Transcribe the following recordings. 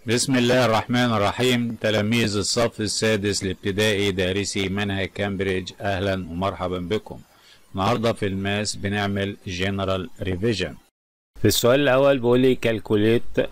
بسم الله الرحمن الرحيم تلاميذ الصف السادس الابتدائي دارسي منهج كامبريدج اهلا ومرحبا بكم النهارده في الماس بنعمل جنرال ريفيجن في السؤال الاول بيقول لي calculate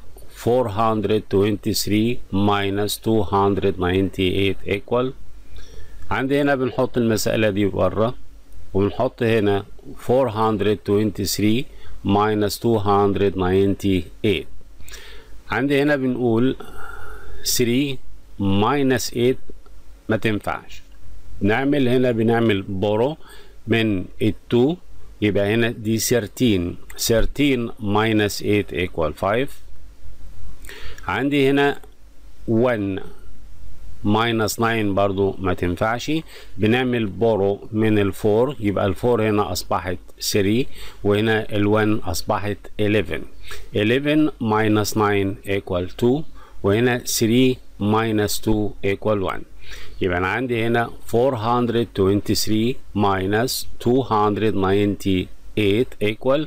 423 minus 298 equal عندي هنا بنحط المسألة دي بره وبنحط هنا 423 minus 298 عندي هنا بنقول 3 minus 8 ما تنفعش نعمل هنا بنعمل بورو من ال 2 يبقى هنا دي 13 13 minus 8 equal 5 عندي هنا 1 minus 9 برضو ما تنفعش بنعمل بورو من الفور يبقى الفور هنا أصبحت 3 وهنا ال1 أصبحت 11 11 minus 9 equal 2 وهنا 3 minus 2 equal 1 يبقى أنا عندي هنا 423 minus 298 equal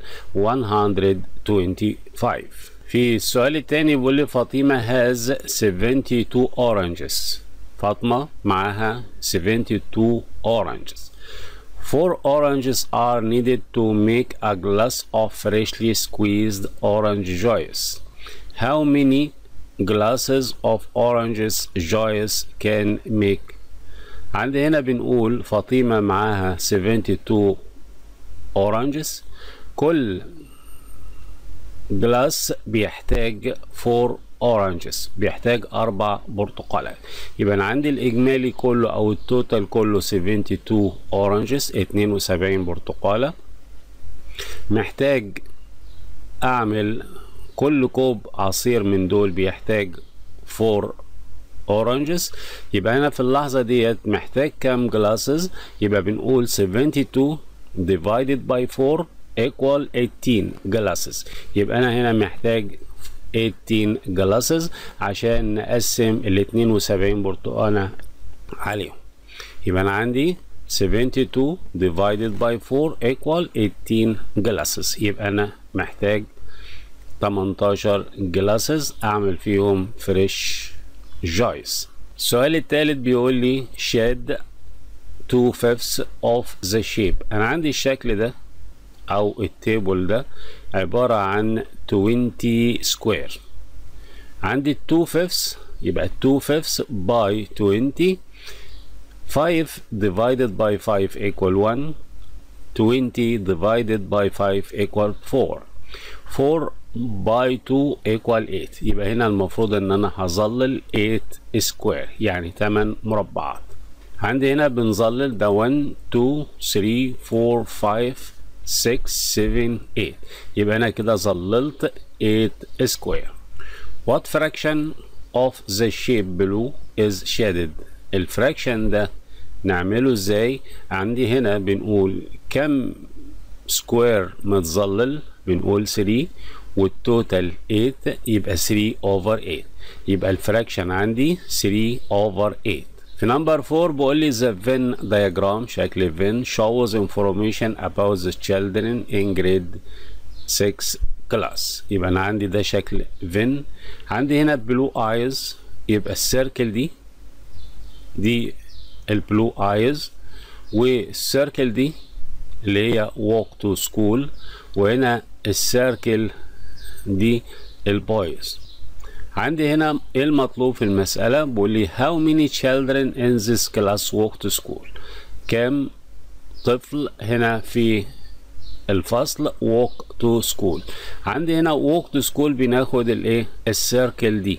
125 في السؤال التاني بيقول لي فاطمة has 72 oranges فاطمة معاها 72 oranges Four oranges are needed to make a glass of freshly squeezed orange juice. How many glasses of oranges juice can make? عندي هنا بنقول فاطمة معاها 72 oranges كل جلاس بيحتاج 4 اورنجز بيحتاج اربع برتقالات يبقى انا عندي الاجمالي كله او التوتال كله 72 اورنجز 72 برتقاله محتاج اعمل كل كوب عصير من دول بيحتاج 4 اورنجز يبقى انا في اللحظه ديت محتاج كام جلاسز يبقى بنقول 72 divided by 4 equal 18 glasses يبقى انا هنا محتاج 18 جلاسز عشان نقسم ال 72 برتقانة عليهم يبقى أنا عندي 72 divided by 4 equal 18 جلاسز يبقى أنا محتاج 18 جلاسز أعمل فيهم فريش جايز السؤال الثالث بيقول لي shed 2 fifths of the shape أنا عندي الشكل ده او التيبل ده عبارة عن 20 سكوير عندي 2 fifths يبقى 2 fifths by 20 5 divided by 5 equal 1 20 divided by 5 equal 4 4 by 2 equal 8 يبقى هنا المفروض ان انا هظلل 8 سكوير يعني 8 مربعات عندي هنا بنظلل ده 1 2 3 4 5 6 7 8 يبقى انا كده ظللت 8 سكوير what fraction of the shape below is shaded الفراكشن ده نعمله ازاي عندي هنا بنقول كم سكوير متظلل بنقول 3 والتوتال 8 يبقى 3 over 8 يبقى الفراكشن عندي 3 over 8 في نمبر 4 بقول لي the Venn diagram شكل Venn shows information about the children in grade 6 class يبقى انا عندي ده شكل Venn عندي هنا blue eyes يبقى السيركل دي دي البلو ايز والسيركل دي اللي هي walk to school وهنا السيركل دي البويز عندي هنا ايه المطلوب في المسألة بيقول لي how many children in this class walk to school كم طفل هنا في الفصل walk to school عندي هنا walk to school بناخد الايه السيركل دي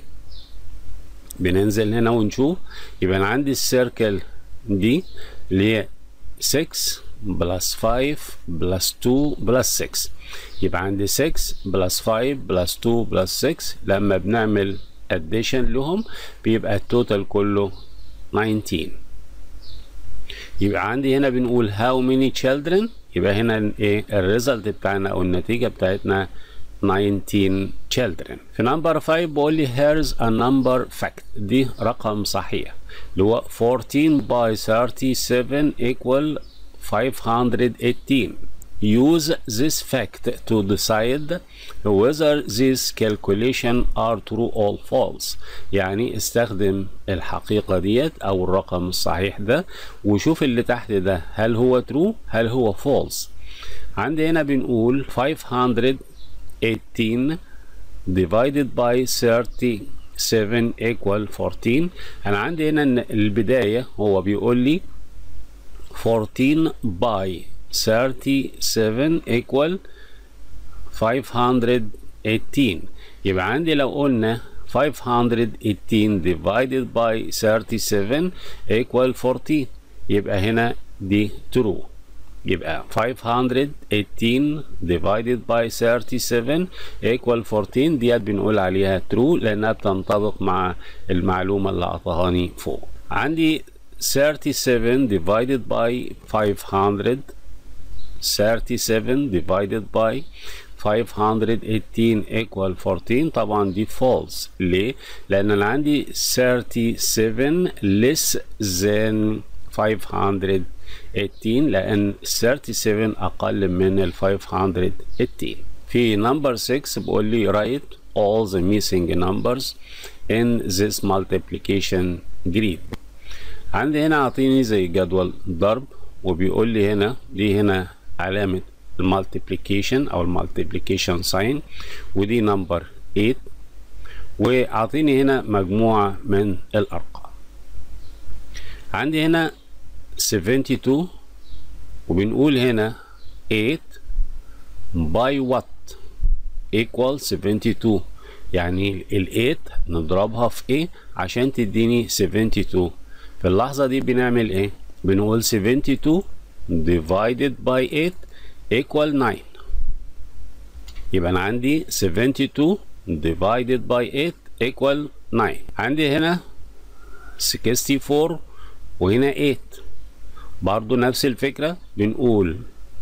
بننزل هنا ونشوف يبقى انا عندي السيركل دي اللي هي 6 بلس 5 بلس 2 بلس 6 يبقى عندي 6 بلس 5 بلس 2 بلس 6 لما بنعمل اديشن لهم بيبقى التوتال كله 19 يبقى عندي هنا بنقول how many children يبقى هنا ايه الريزلت بتاعنا او النتيجة بتاعتنا 19 children في نمبر 5 بقول لي here's a number fact دي رقم صحيح اللي هو 14 by 37 equal 518 use this fact to decide whether these calculation are true or false يعني استخدم الحقيقة ديت أو الرقم الصحيح ده وشوف اللي تحت ده هل هو true هل هو false عندي هنا بنقول 518 divided by 37 equal 14 أنا عندي هنا إن البداية هو بيقول لي 14 by 37 equal 518 يبقى عندي لو قلنا 518 divided by 37 equal 14 يبقى هنا دي true يبقى 518 divided by 37 equal 14 ديت بنقول عليها true لأنها بتنطبق مع المعلومة اللي أعطاهاني فوق عندي 37 divided by 500 37 divided by 518 equal 14 طبعا دي false ليه؟ لأن أنا عندي 37 less than 518 لأن 37 أقل من ال 518 في number 6 بيقول لي write all the missing numbers in this multiplication grid عندي هنا عاطيني زي جدول ضرب وبيقول لي هنا دي هنا علامة المالتيبليكيشن أو المالتيبليكيشن ساين ودي نمبر 8 وعاطيني هنا مجموعة من الأرقام عندي هنا 72 وبنقول هنا 8 باي وات equal 72 يعني ال 8 نضربها في ايه عشان تديني 72 في اللحظة دي بنعمل ايه بنقول 72 divided by 8 equal 9 يبقى انا عندي 72 divided by 8 equal 9 عندي هنا 64 وهنا 8 برضو نفس الفكرة بنقول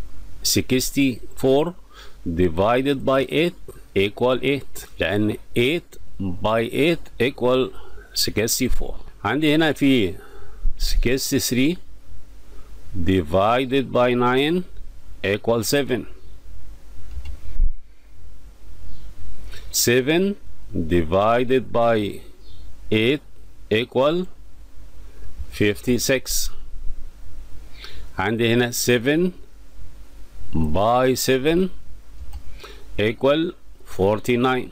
64 divided by 8 equal 8 لأن 8 by 8 equal 64 عندي هنا في 63 divided by 9 equal 7 7 divided by 8 equal 56 عندي هنا 7 by 7 equal 49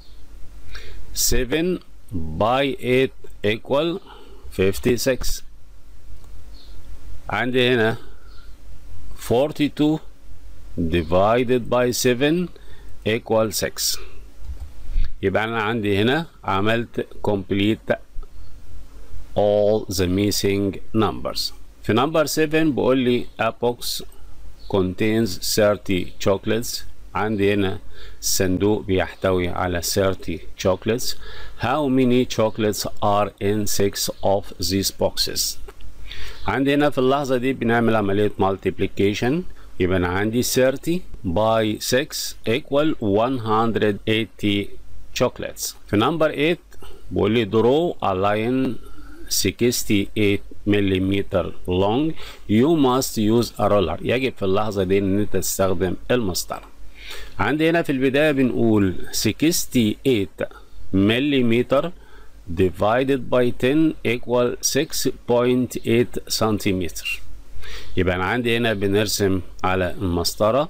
7 by 8 equal 56 عندي هنا 42 divided by 7 equal 6 يبقى أنا عندي هنا عملت complete all the missing numbers في number 7 بقول لي a box contains 30 chocolates عندي هنا صندوق بيحتوي على 30 chocolates how many chocolates are in 6 of these boxes عندي هنا في اللحظة دي بنعمل عملية multiplication يبقى أنا عندي 30 by 6 equal 180 chocolates في number 8 بقول لي draw a line 68 مليمتر long you must use a ruler يجب في اللحظة دي ان انت تستخدم المسطرة عندي هنا في البداية بنقول 68 مليمتر divided by 10 equal 6.8 سنتيمتر يبقى أنا عندي هنا بنرسم على المسطرة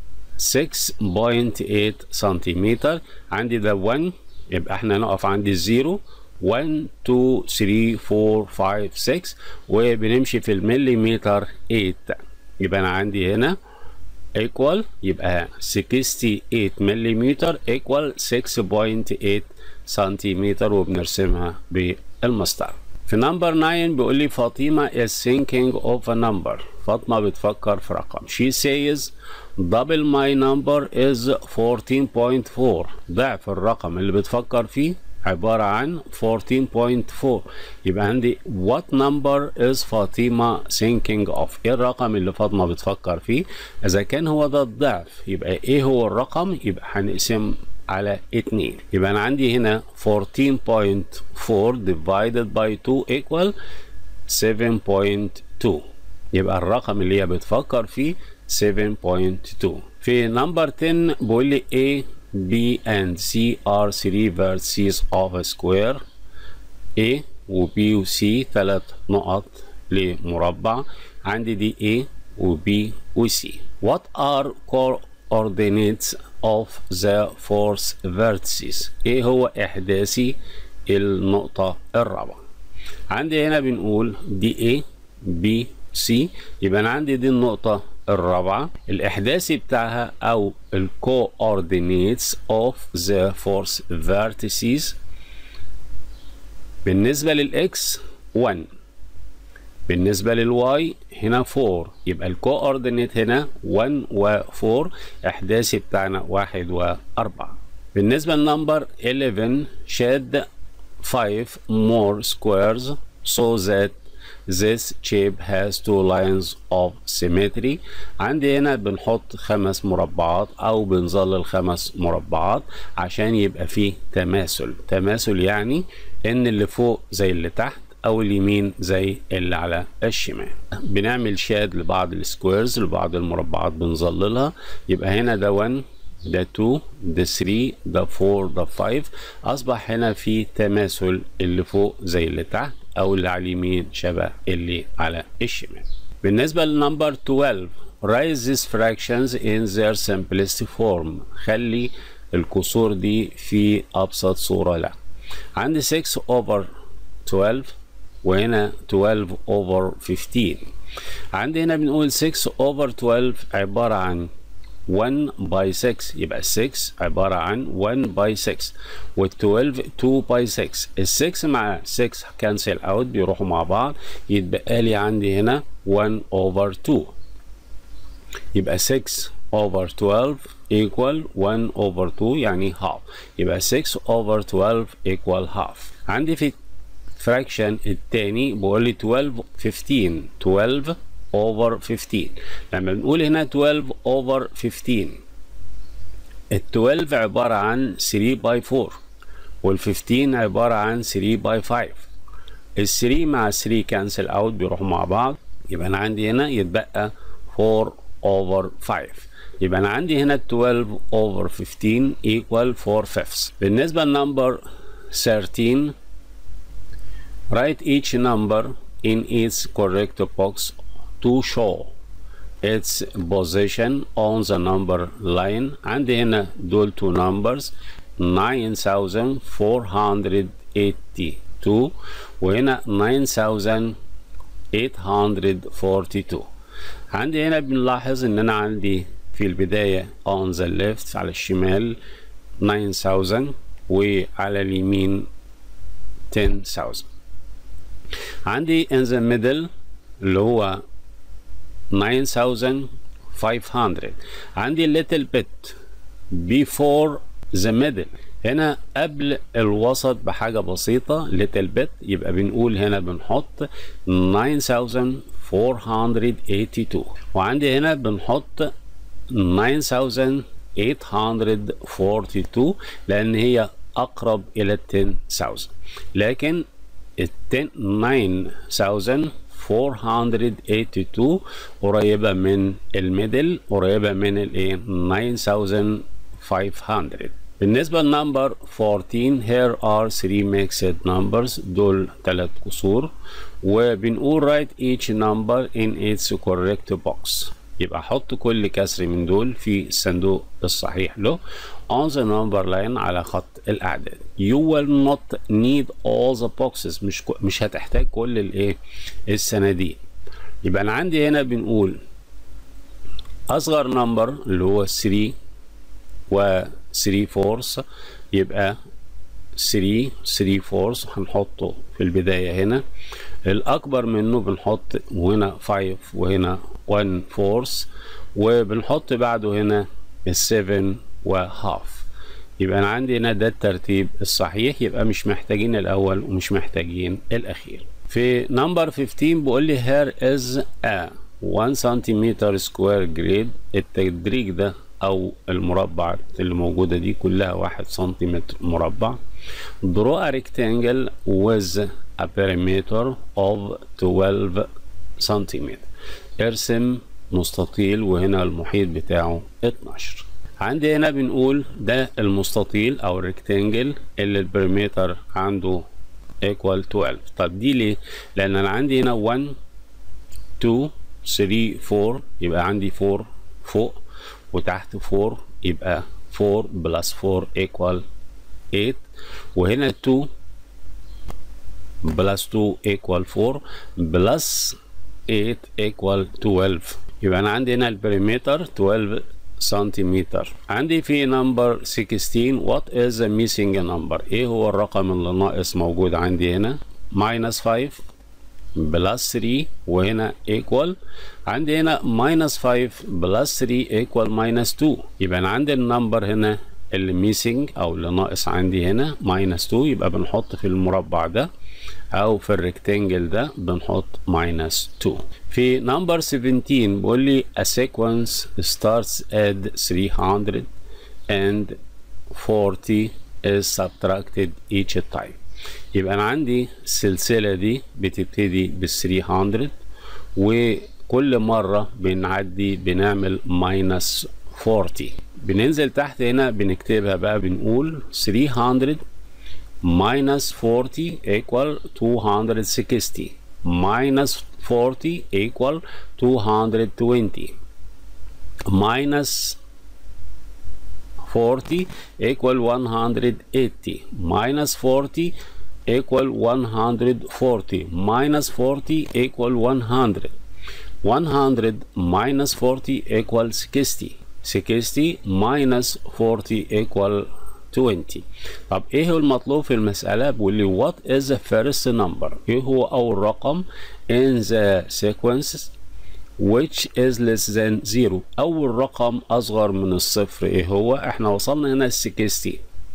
6.8 سنتيمتر عندي ده 1 يبقى احنا نقف عند الزيرو 1 2 3 4 5 6 وبنمشي في المليمتر 8 يبقى انا عندي هنا equal يبقى 68 مليمتر equal 6.8 سنتيمتر وبنرسمها بالمسطرة في نمبر 9 بيقول لي فاطمة is thinking of a number فاطمة بتفكر في رقم she says double my number is 14.4 ضعف الرقم اللي بتفكر فيه عبارة عن 14.4 يبقى عندي what number is فاطمة thinking of ايه الرقم اللي فاطمة بتفكر فيه اذا كان هو ده الضعف يبقى ايه هو الرقم يبقى هنقسم على 2 يبقى انا عندي هنا 14.4 divided by 2 equal 7.2 يبقى الرقم اللي هي بتفكر فيه 7.2 في نمبر 10 بيقول لي A B and C are three vertices of a square A و B و C ثلاث نقط لمربع عندي دي A و B و C What are coordinates of the fourth vertices ايه هو احداثي النقطة الرابعة عندي هنا بنقول دي A B C يبقى انا عندي دي النقطة الرابعة الإحداثي بتاعها أو ال coordinates of the fourth vertices بالنسبة للإكس 1 بالنسبة للواي هنا 4 يبقى الكوردينيت هنا 1 و 4 إحداثي بتاعنا 1 و 4 بالنسبة للنمبر 11 shed 5 more squares so that this shape has two lines of symmetry عندي هنا بنحط خمس مربعات او بنظلل خمس مربعات عشان يبقى فيه تماثل تماثل يعني ان اللي فوق زي اللي تحت او اليمين زي اللي على الشمال بنعمل شاد لبعض السكويرز لبعض المربعات بنظللها يبقى هنا ده 1 ده 2 ده 3 ده 4 ده 5 اصبح هنا في تماثل اللي فوق زي اللي تحت او اللي على اليمين شبه اللي على الشمال بالنسبه للنمبر 12 write these fractions in their simplest form خلي الكسور دي في ابسط صوره لها عندي 6 over 12 وهنا 12 over 15 عندي هنا بنقول 6 over 12 عباره عن 1 باي 6 يبقى 6 عبارة عن 1 باي 6 وال 12 2 باي 6 ال 6 مع 6 كانسل اوت بيروحوا مع بعض يتبقى لي عندي هنا 1 over 2 يبقى 6 over 12 equal 1 over 2 يعني half يبقى 6 over 12 equal half عندي في fraction التاني بقول لي 12 15 12 over 15 لما بنقول هنا 12 over 15 ال 12 عبارة عن 3 باي 4 وال 15 عبارة عن 3 باي 5 ال 3 مع 3 كانسل اوت بيروحوا مع بعض يبقى انا عندي هنا يتبقى 4 over 5 يبقى انا عندي هنا 12 over 15 equal 4 fifths بالنسبة لنمبر 13 write each number in its correct box to show its position on the number line عندي هنا دول two numbers 9482 وهنا 9842 عندي هنا بنلاحظ ان انا عندي في البداية on the left على الشمال 9000 وعلى اليمين 10000 عندي in the middle اللي هو 9500 عندي little bit before the middle هنا قبل الوسط بحاجة بسيطة little bit يبقى بنقول هنا بنحط 9482 وعندي هنا بنحط 9842 لأن هي أقرب إلى 10000 لكن ال 9000 482 قريبة من الميدل قريبة من الايه 9500 بالنسبة لنمبر 14 here are three mixed numbers دول ثلاث كسور وبنقول write each number in its correct box يبقى حط كل كسر من دول في الصندوق الصحيح له on the number line على خط الأعداد you will not need all the boxes مش مش هتحتاج كل الايه الصناديق يبقى أنا عندي هنا بنقول أصغر نمبر اللي هو 3 و 3 فورس يبقى 3 3 فورس هنحطه في البداية هنا الأكبر منه بنحط وهنا 5 وهنا 1 فورس وبنحط بعده هنا السفن وهاف يبقى أنا عندي هنا ده الترتيب الصحيح يبقى مش محتاجين الأول ومش محتاجين الأخير في نمبر 15 بيقول لي here is a 1 سنتيمتر سكوير جريد التدريج ده أو المربع اللي موجودة دي كلها واحد سنتيمتر مربع draw a rectangle with a perimeter of 12 سنتيمتر ارسم مستطيل وهنا المحيط بتاعه 12 عندي هنا بنقول ده المستطيل او الريكتانجل اللي البريمتر عنده equal 12 طب دي ليه لان انا عندي هنا 1 2 3 4 يبقى عندي 4 فوق وتحت 4 يبقى 4 بلس 4 equal 8 وهنا 2 بلس 2 equal 4 بلس 8 equal 12 يبقى انا عندي هنا البريمتر 12 سنتيمتر عندي في نمبر 16 what is the missing number ايه هو الرقم اللي ناقص موجود عندي هنا minus 5 بلس 3 وهنا equal عندي هنا minus 5 بلس 3 equal minus 2 يبقى انا عندي النمبر هنا اللي missing او اللي ناقص عندي هنا minus 2 يبقى بنحط في المربع ده او في الريكتانجل ده بنحط minus 2 في نمبر 17 بيقول لي a sequence starts at 300 and 40 is subtracted each time يبقى انا عندي السلسلة دي بتبتدي بال 300 وكل مرة بنعدي بنعمل minus 40 بننزل تحت هنا بنكتبها بقى بنقول 300 minus 40 equal 260 minus 40 equal 220 minus 40 equal 180 minus 40 equal 140 minus 40 equal 100 100 minus 40 equal 60 60 minus 40 equal 20 طب ايه هو المطلوب في المسألة بيقول لي what is the first number ايه هو اول رقم in the sequence which is less than 0 اول رقم اصغر من الصفر ايه هو احنا وصلنا هنا 60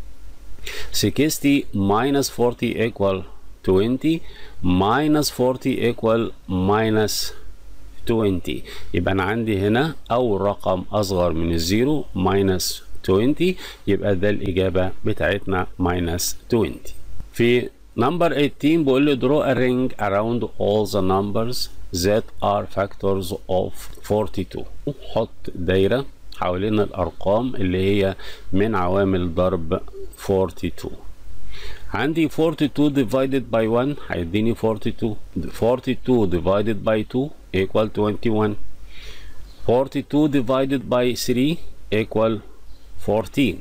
60 minus 40 equal 20 minus 40 equal minus 20 يبقى انا عندي هنا اول رقم اصغر من الزيرو minus 20 يبقى ده الإجابة بتاعتنا minus 20 في نمبر 18 بيقول لي draw a ring around all the numbers that are factors of 42 حط دايرة حوالين الأرقام اللي هي من عوامل ضرب 42 عندي 42 divided by 1 هيديني 42 42 divided by 2 equal 21 42 divided by 3 equal 14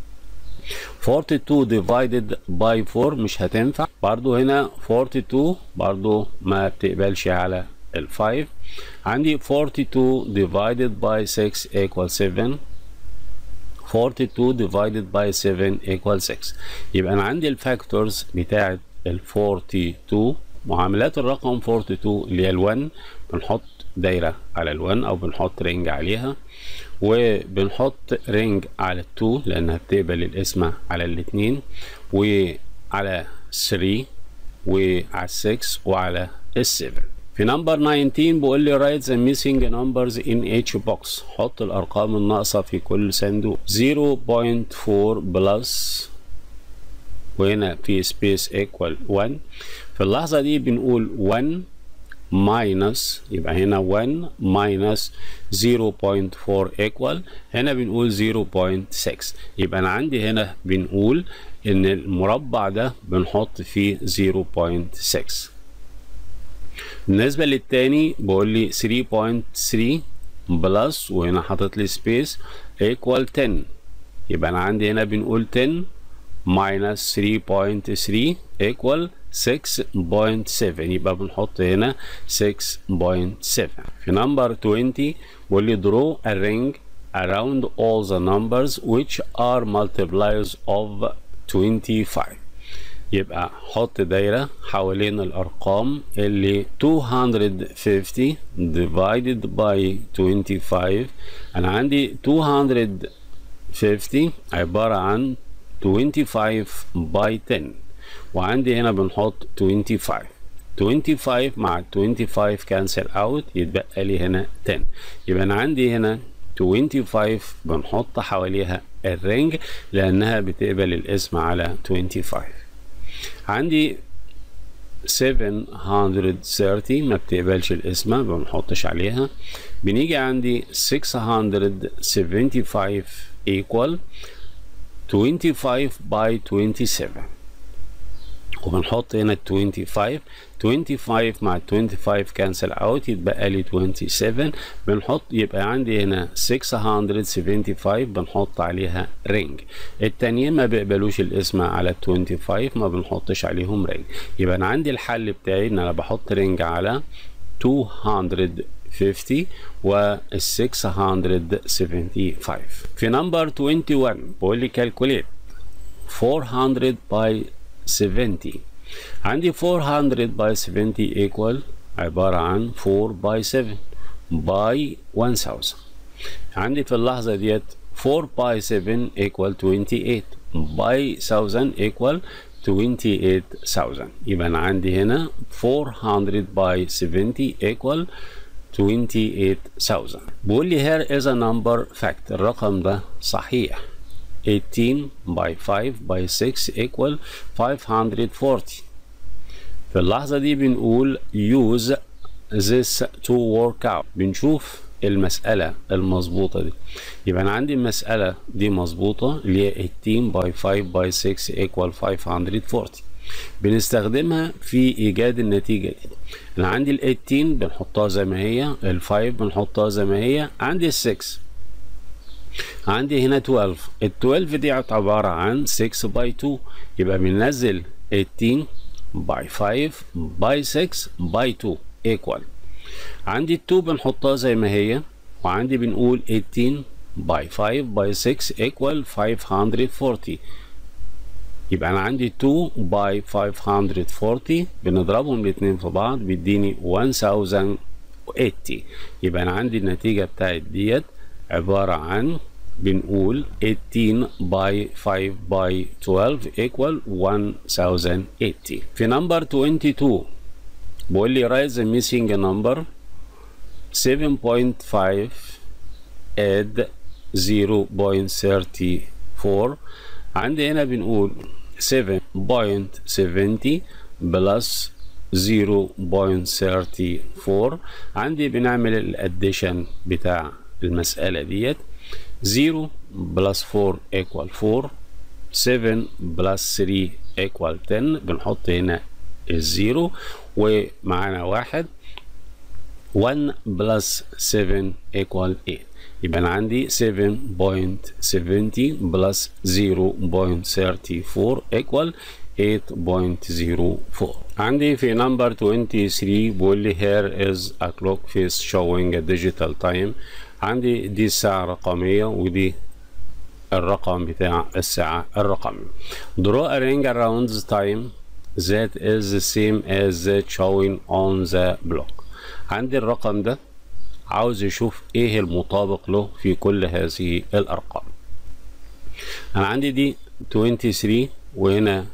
42 divided by 4 مش هتنفع برضو هنا 42 برضو ما بتقبلش على ال 5 عندي 42 divided by 6 equal 7 42 divided by 7 equal 6 يبقى انا عندي الفاكتورز بتاعت ال 42 معاملات الرقم 42 اللي هي ال1 بنحط دايرة على ال1 او بنحط رينج عليها وبنحط رينج على ال2 لانها بتقبل القسمة على الاتنين وعلى 3 وعلى 6 وعلى ال7 في نمبر 19 بيقول لي write the missing numbers in each box حط الارقام الناقصة في كل صندوق 0.4 بلس وهنا في سبيس equal 1 في اللحظة دي بنقول 1 minus يبقى هنا 1 minus 0.4 equal هنا بنقول 0.6 يبقى انا عندي هنا بنقول ان المربع ده بنحط فيه 0.6 بالنسبة للتاني بقول لي 3.3 بلس وهنا حاطط لي سبيس equal 10 يبقى انا عندي هنا بنقول 10 minus 3.3 equal 6.7 يبقى بنحط هنا 6.7 في نمبر 20 بيقول لي draw a ring around all the numbers which are multipliers of 25 يبقى حط دايرة حوالين الأرقام اللي 250 divided by 25 أنا عندي 250 عبارة عن 25 by 10 وعندي هنا بنحط 25 25 مع 25 cancel out يتبقى لي هنا 10 يبقى أنا عندي هنا 25 بنحط حواليها الرينج لأنها بتقبل الاسم على 25 عندي 730 ما بتقبلش القسمة ما بنحطش عليها بنيجي عندي 675 equal 25 by 27 وبنحط هنا ال 25 25 مع 25 كانسل اوت يتبقى لي 27 بنحط يبقى عندي هنا 675 بنحط عليها رينج التانيين ما بيقبلوش الاسم على ال 25 ما بنحطش عليهم رينج يبقى انا عندي الحل بتاعي ان انا بحط رينج على 250 وال 675 في نمبر 21 بقول لي calculate 400 by 70 عندي 400 by 70 equal عبارة عن 4 by 7 by 1000 عندي في اللحظة ديت 4 by 7 equal 28 by 1000 equal 28000 يبقى أنا عندي هنا 400 by 70 equal 28000 بيقول لي here is a number fact الرقم ده صحيح 18 by 5 by 6 equal 540 في اللحظة دي بنقول use this to work out بنشوف المسألة المظبوطة دي يبقى أنا عندي المسألة دي مظبوطة اللي هي 18 by 5 by 6 equal 540 بنستخدمها في إيجاد النتيجة دي أنا عندي ال 18 بنحطها زي ما هي ال 5 بنحطها زي ما هي عندي ال 6 عندي هنا 12 ال 12 دي عبارة عن 6 باي 2 يبقى بننزل 18 باي 5 باي 6 باي 2 equal عندي ال 2 بنحطها زي ما هي وعندي بنقول 18 باي 5 باي 6 equal 540 يبقى انا عندي 2 باي 540 بنضربهم الاثنين في بعض بيديني 1080 يبقى انا عندي النتيجة بتاعت ديت عبارة عن بنقول 18 by 5 by 12 equal 1080 في نمبر 22 بقول لي write the missing number 7.5 add 0.34 عندي هنا بنقول 7.70 plus 0.34 عندي بنعمل الاديشن بتاع المسألة ديت 0 بلس 4 equal 4 7 بلس 3 equal 10 بنحط هنا الزيرو ومعانا واحد 1 بلس 7 equal 8 يبقى انا عندي 7.70 بلس 0.34 equal 8.04 عندي في نمبر 23 بيقول لي here is a clock face showing a digital time عندي دي الساعة الرقمية ودي الرقم بتاع الساعة الرقمي draw a ring around the time that is the same as that showing on the block عندي الرقم ده عاوز يشوف ايه المطابق له في كل هذه الارقام انا عندي دي 23 وهنا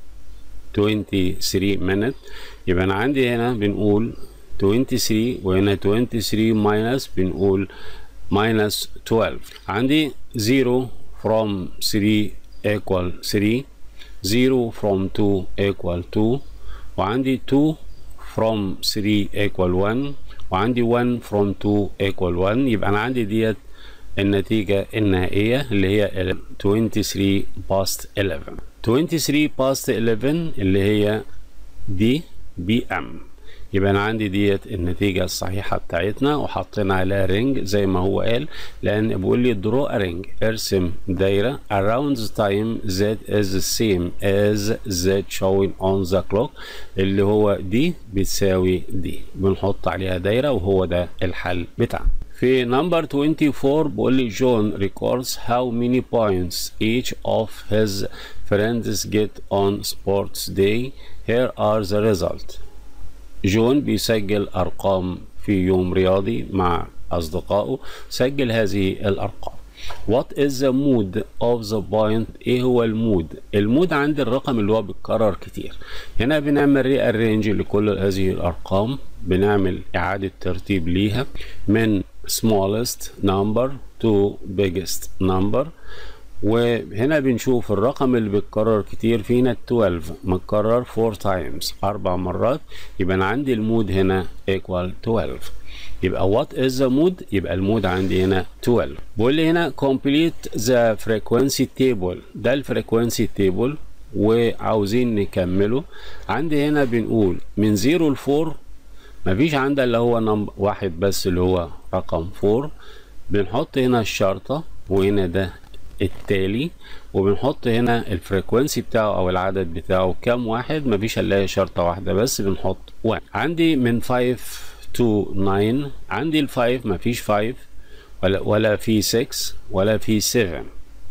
23 minute يبقى انا عندي هنا بنقول 23 وهنا 23 minus بنقول minus 12 عندي 0 from 3 equal 3 0 from 2 equal 2 وعندي 2 from 3 equal 1 وعندي 1 from 2 equal 1 يبقى انا عندي ديت النتيجة النهائية اللي هي 23 past 11 23 past 11 اللي هي دي بي ام يبقى انا عندي ديت النتيجة الصحيحة بتاعتنا وحطينا عليها رينج زي ما هو قال لان بيقول لي درو رينج ارسم دايرة around the time that is the same as that showing on the clock اللي هو دي بتساوي دي بنحط عليها دايرة وهو ده الحل بتاعنا في نمبر 24 بيقول لي جون records how many points each of his friends get on sports day here are the result جون بيسجل أرقام في يوم رياضي مع أصدقائه سجل هذه الأرقام What is the mood of the point ايه هو المود المود عند الرقم اللي هو بيتكرر كتير هنا بنعمل ري ارينج لكل هذه الارقام بنعمل اعادة ترتيب ليها من smallest number to biggest number وهنا بنشوف الرقم اللي بيتكرر كتير فينا 12 متكرر 4 times أربع مرات يبقى أنا عندي المود هنا equal 12 يبقى what is the mood يبقى المود عندي هنا 12 بقول لي هنا complete the frequency table ده الفريكوانسي تيبل وعاوزين نكمله عندي هنا بنقول من 0 ل 4 مفيش عندها اللي هو نمبر واحد بس اللي هو رقم 4 بنحط هنا الشرطة وهنا ده التالي وبنحط هنا الفريكونسي بتاعه او العدد بتاعه كام واحد مفيش الا شرطة واحدة بس بنحط 1 عندي من 5 to 9 عندي ال 5 مفيش 5 ولا ولا في 6 ولا في 7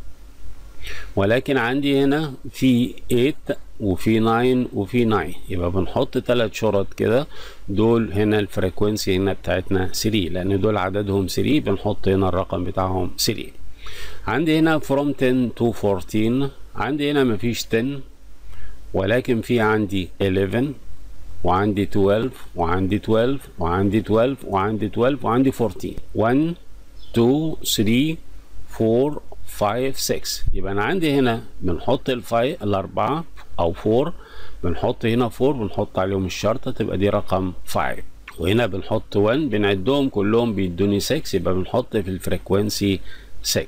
ولكن عندي هنا في 8 وفي 9 وفي 9 يبقى بنحط ثلاث شرط كده دول هنا الفريكونسي هنا بتاعتنا 3 لان دول عددهم 3 بنحط هنا الرقم بتاعهم 3 عندي هنا from 10 to 14 عندي هنا مفيش 10 ولكن في عندي 11 وعندي 12 وعندي 12 وعندي 12 وعندي 12 وعندي 14 1 2 3 4 5 6 يبقى انا عندي هنا بنحط الفاي الاربعه او 4 بنحط هنا 4 بنحط عليهم الشرطه تبقى دي رقم 5 وهنا بنحط 1 بنعدهم كلهم بيدوني 6 يبقى بنحط في الفريكوانسي 6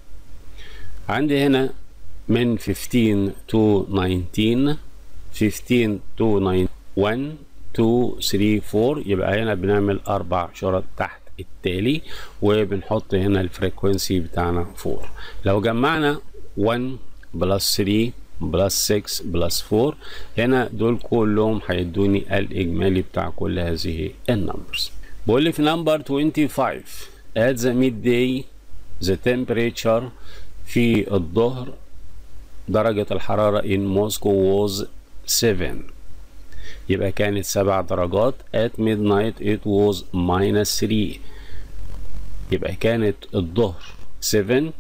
عندي هنا من 15 to 19 15 to 9 1 2 3 4 يبقى هنا بنعمل اربع شرط تحت التالي وبنحط هنا الفريكونسي بتاعنا 4 لو جمعنا 1 بلس 3 بلس 6 بلس 4 هنا دول كلهم هيدوني الاجمالي بتاع كل هذه النمبرز بقول لي في نمبر 25 at the midday the temperature في الظهر درجة الحرارة in Moscow was 7 يبقى كانت سبع درجات at midnight it was minus 3 يبقى كانت الظهر 7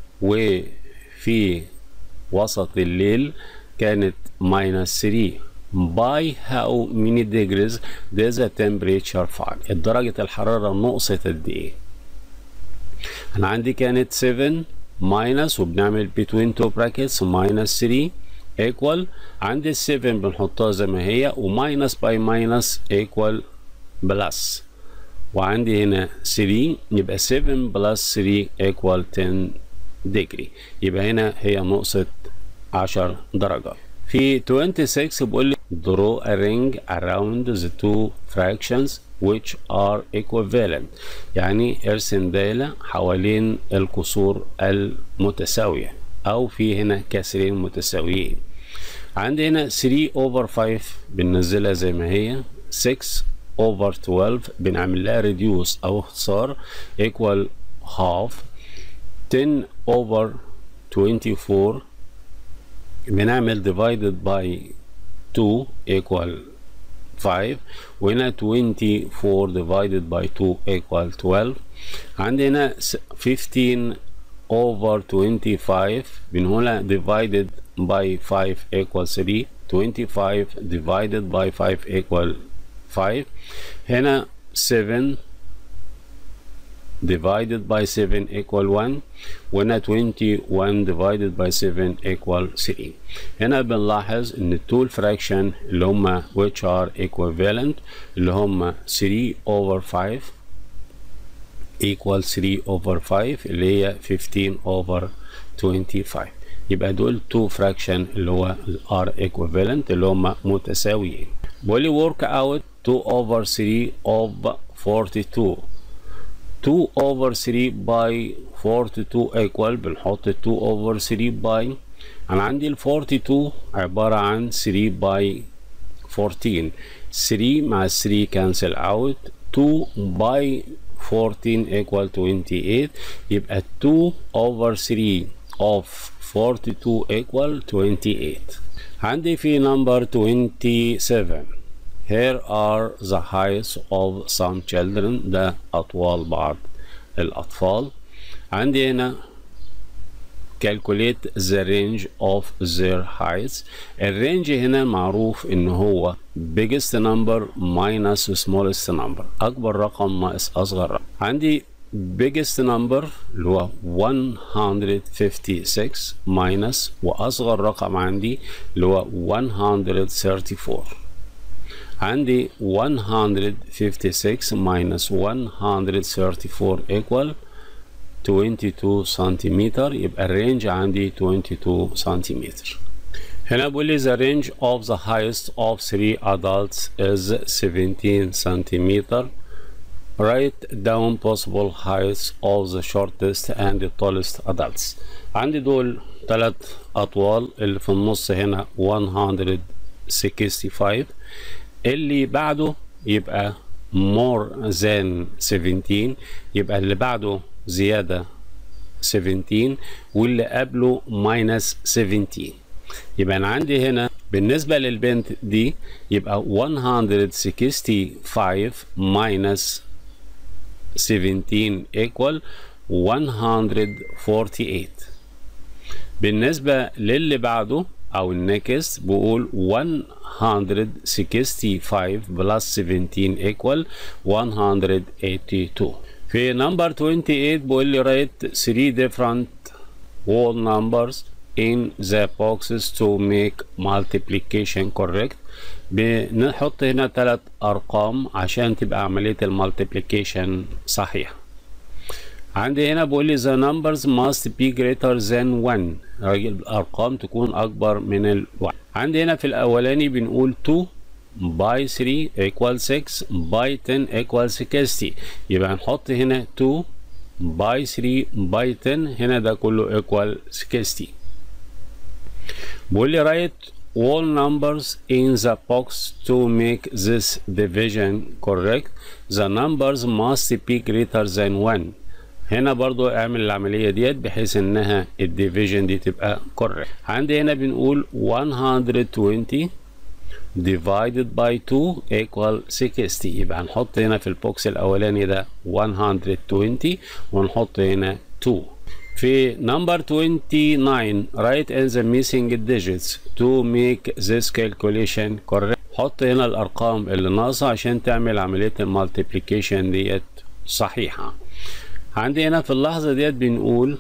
وفي وسط الليل كانت minus 3 by how many degrees does the temperature fall درجة الحرارة نقصت قد ايه انا عندي كانت 7 minus وبنعمل between two brackets minus 3 equal عندي ال 7 بنحطها زي ما هي وماينس باي ماينس equal بلس وعندي هنا 3 يبقى 7 بلس 3 equal 10 degree يبقى هنا هي نقصت 10 درجة في 26 بيقول لي draw a ring around the two fractions which are equivalent يعني ارسم دايرة حوالين الكسور المتساوية أو في هنا كسرين متساويين عندي هنا 3 over 5 بننزلها زي ما هي 6 over 12 بنعمل لها reduce أو اختصار equal half 10 over 24 بنعمل divided by 2 equal 5 وهنا 24 divided by 2 equal 12 عندي هنا 15 over 25 بنقولها divided by 5 equal 3 25 divided by 5 equal 5 هنا 7 divided by 7 equal 1 وهنا 21 divided by 7 equal 3 هنا بنلاحظ ان التول fraction اللي هما which are equivalent اللي هما 3 over 5 equal 3 over 5 اللي هي 15 over 25 يبقى دول 2 fraction اللي هو are equivalent اللي هما متساويين بقول لي work out 2 over 3 of 42 2 over 3 by 42 equal بنحط 2 over 3 by انا عندي ال 42 عبارة عن 3 by 14 3 مع 3 cancel out 2 by 14 equal 28 يبقى 2 over 3 of 42 equal 28 عندي في number 27 Here are the heights of some children ده أطوال بعض الأطفال عندي هنا calculate the range of their heights الرينج هنا معروف ان هو biggest number minus smallest number اكبر رقم ناقص اصغر رقم عندي biggest number اللي هو 156 minus وأصغر رقم عندي اللي هو 134 عندي 156 minus 134 equal 22 سنتيمتر يبقى الرينج عندي 22 سنتيمتر هنا بيقول لي the range of the highest of three adults is 17 سنتيمتر write down possible heights of the shortest and the tallest adults عندي دول ثلاث أطوال اللي في النص هنا 165 اللي بعده يبقى more than 17 يبقى اللي بعده زيادة 17 واللي قبله minus 17 يبقى أنا عندي هنا بالنسبة للبنت دي يبقى 165 minus 17 equal 148 بالنسبة للي بعده أو النكست بقول 165 plus 17 equal 182 في number 28 بقول لي write 3 different whole numbers in the boxes to make multiplication correct بنحط هنا ثلاث ارقام عشان تبقى عمليه المالتيبليكيشن صحيحه عندي هنا بقول لي the numbers must be greater than 1 الارقام تكون اكبر من الواحد عندي هنا في الاولاني بنقول 2 by 3 equal 6 by 10 equal 60 يبقى نحط هنا 2 by 3 by 10 هنا ده كله equal 60 بقول لي write all numbers in the box to make this division correct the numbers must be greater than 1 هنا برضو اعمل العملية ديت بحيث انها الديفيجن دي تبقى correct عندي هنا بنقول 120 divided by 2 equal 60 يبقى هنحط هنا في البوكس الاولاني ده 120 ونحط هنا 2 في number 29 write in the missing digits to make this calculation correct حط هنا الارقام اللي ناقصه عشان تعمل عمليه المالتيبليكيشن ديت صحيحه عندي هنا في اللحظه ديت بنقول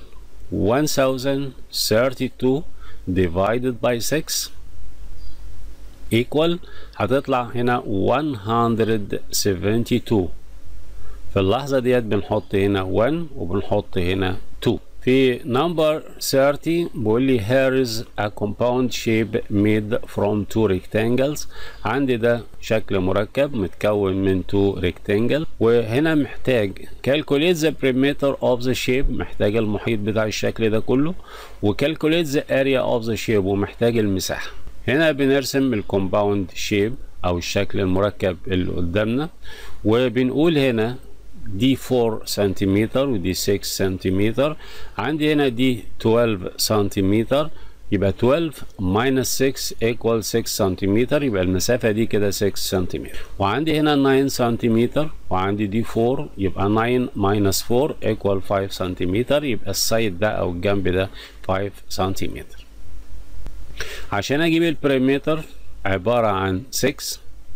1032 divided by 6 equal هتطلع هنا 172 في اللحظه ديت بنحط هنا 1 وبنحط هنا 2 في number 30 بيقول لي here is a compound shape made from two rectangles عندي ده شكل مركب متكون من two rectangle وهنا محتاج calculate the perimeter of the shape محتاج المحيط بتاع الشكل ده كله و calculate the area of the shape ومحتاج المساحة هنا بنرسم الكومباوند شيب او الشكل المركب اللي قدامنا وبنقول هنا دي 4 سنتيمتر ودي 6 سنتيمتر عندي هنا دي 12 سنتيمتر يبقى 12 minus 6 equal 6 سنتيمتر يبقى المسافة دي كده 6 سنتيمتر وعندي هنا 9 سنتيمتر وعندي دي 4 يبقى 9 minus 4 equal 5 سنتيمتر يبقى السايد ده أو الجنب ده 5 سنتيمتر عشان أجيب البريمتر عبارة عن 6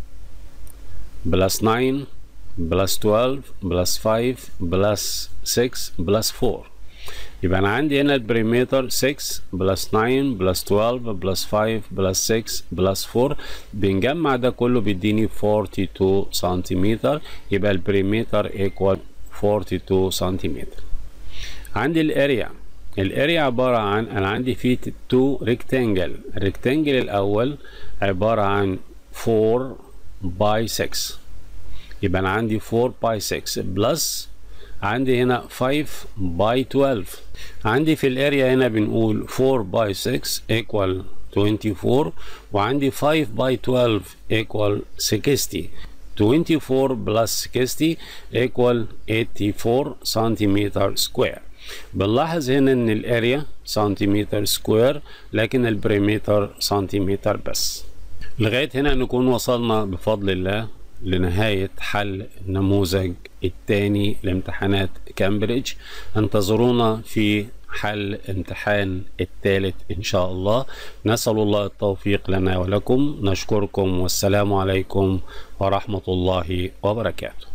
بلس 9 بلس 12 بلس 5 بلس 6 بلس 4 يبقى انا عندي هنا البريمتر 6 بلس 9 بلس 12 بلس 5 بلس 6 بلس 4 بنجمع ده كله بيديني 42 سنتيمتر يبقى البريمتر ايكوال 42 سنتيمتر عندي الاريا الاريا عبارة عن انا عندي فيه 2 ريكتانجل الريكتانجل الاول عبارة عن 4 باي 6 يبقى انا عندي 4 باي 6 بلس عندي هنا 5 باي 12 عندي في الاريا هنا بنقول 4 باي 6 equal 24 وعندي 5 باي 12 equal 60 24 بلس 60 equal 84 سنتيمتر سكوير بنلاحظ هنا ان الاريا سنتيمتر سكوير لكن البريمتر سنتيمتر بس لغاية هنا نكون وصلنا بفضل الله لنهاية حل النموذج الثاني لامتحانات كامبريدج انتظرونا في حل امتحان الثالث إن شاء الله نسأل الله التوفيق لنا ولكم نشكركم والسلام عليكم ورحمة الله وبركاته